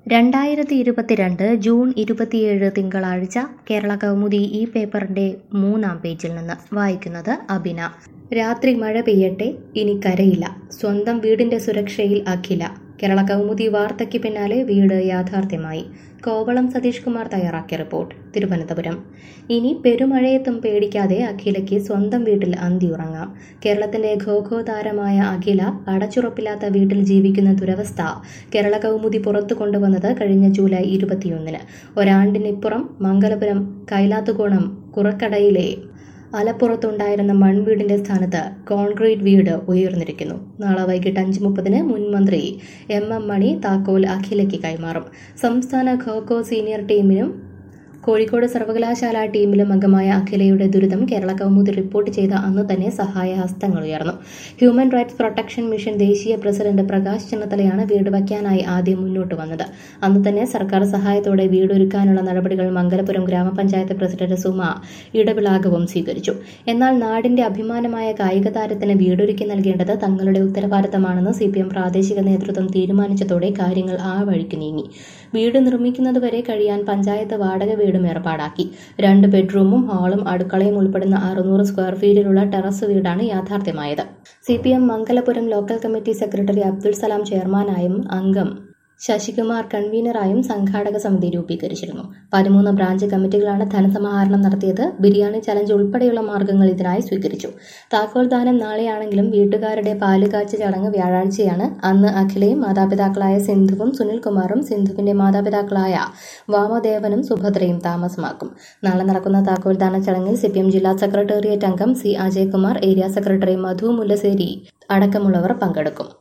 രണ്ടായിരത്തി ഇരുപത്തിരണ്ട് ജൂൺ ഇരുപത്തിയേഴ് തിങ്കളാഴ്ച കേരള കൗമുദി ഈ പേപ്പറിന്റെ മൂന്നാം പേജിൽ നിന്ന് വായിക്കുന്നത് അബിന രാത്രി മഴ പെയ്യട്ടെ ഇനി കരയില്ല സ്വന്തം വീടിന്റെ സുരക്ഷയിൽ അഖില കേരള കൗമുദി വാർത്തയ്ക്ക് പിന്നാലെ വീട് യാഥാർത്ഥ്യമായി കോവളം സതീഷ് കുമാർ തയ്യാറാക്കിയ റിപ്പോർട്ട് തിരുവനന്തപുരം ഇനി പെരുമഴയത്തും പേടിക്കാതെ അഖിലയ്ക്ക് സ്വന്തം വീട്ടിൽ അന്തിയുറങ്ങാം കേരളത്തിന്റെ ഖോഖോ താരമായ അഖില അടച്ചുറപ്പില്ലാത്ത വീട്ടിൽ ജീവിക്കുന്ന ദുരവസ്ഥ കേരള കൗമുദി പുറത്തു കൊണ്ടുവന്നത് കഴിഞ്ഞ ജൂലൈ ഇരുപത്തിയൊന്നിന് ഒരാണ്ടിനിപ്പുറം മംഗലപുരം കൈലാത്തുകോണം കുറക്കടയിലെ അലപ്പുറത്തുണ്ടായിരുന്ന മൺവീടിന്റെ സ്ഥാനത്ത് കോൺക്രീറ്റ് വീട് ഉയർന്നിരിക്കുന്നു നാളെ വൈകിട്ട് അഞ്ച് മുപ്പതിന് മുൻ മന്ത്രി എം എം മണി താക്കോൽ അഖിലയ്ക്ക് കൈമാറും സംസ്ഥാന ഖോഖോ സീനിയർ ടീമിനും കോഴിക്കോട് സർവകലാശാല ടീമിലും അംഗമായ അഖിലയുടെ ദുരിതം കേരള കൗമുദി റിപ്പോർട്ട് ചെയ്ത അന്ന് തന്നെ സഹായ ഹസ്തങ്ങൾ ഉയർന്നു ഹ്യൂമൻ റൈറ്റ്സ് പ്രൊട്ടക്ഷൻ മിഷൻ ദേശീയ പ്രസിഡന്റ് പ്രകാശ് ചെന്നിത്തലയാണ് വീട് വയ്ക്കാനായി ആദ്യം മുന്നോട്ട് വന്നത് അന്ന് തന്നെ സർക്കാർ സഹായത്തോടെ വീടൊരുക്കാനുള്ള നടപടികൾ മംഗലപുരം ഗ്രാമപഞ്ചായത്ത് പ്രസിഡന്റ് സുമ ഇടവിളാകവും സ്വീകരിച്ചു എന്നാൽ നാടിന്റെ അഭിമാനമായ കായിക താരത്തിന് വീടൊരുക്കി നൽകേണ്ടത് തങ്ങളുടെ ഉത്തരവാദിത്തമാണെന്ന് സി പ്രാദേശിക നേതൃത്വം തീരുമാനിച്ചതോടെ കാര്യങ്ങൾ ആ വഴിക്ക് നീങ്ങി വീട് നിർമ്മിക്കുന്നതുവരെ കഴിയാൻ പഞ്ചായത്ത് വാടക വീടും ഏർപ്പാടാക്കി രണ്ട് ബെഡ്റൂമും ഹാളും അടുക്കളയും ഉൾപ്പെടുന്ന അറുന്നൂറ് സ്ക്വയർ ഫീറ്റിലുള്ള ടെറസ് വീടാണ് യാഥാർത്ഥ്യമായത് C P M Mangalapuram local committee secretary Abdul Salam ചെയർമാനായും അംഗം ശശികുമാർ കൺവീനറായും സംഘാടക സമിതി രൂപീകരിച്ചിരുന്നു പതിമൂന്ന് ബ്രാഞ്ച് കമ്മിറ്റികളാണ് ധനസമാഹരണം നടത്തിയത് ബിരിയാണി ചലഞ്ച് ഉൾപ്പെടെയുള്ള മാർഗങ്ങൾ ഇതിനായി സ്വീകരിച്ചു താക്കോൽ ദാനം നാളെയാണെങ്കിലും വീട്ടുകാരുടെ പാലുകാച്ച് ചടങ്ങ് വ്യാഴാഴ്ചയാണ് അന്ന് അഖിലയും മാതാപിതാക്കളായ സിന്ധുവും സുനിൽകുമാറും സിന്ധുവിന്റെ മാതാപിതാക്കളായ വാമദേവനും സുഭദ്രയും താമസമാക്കും നാളെ നടക്കുന്ന താക്കോൽ ദാന ചടങ്ങിൽ സി ജില്ലാ സെക്രട്ടേറിയറ്റ് അംഗം C Ajaykumar area secretary Madhu Mullassery അടക്കമുള്ളവർ പങ്കെടുക്കും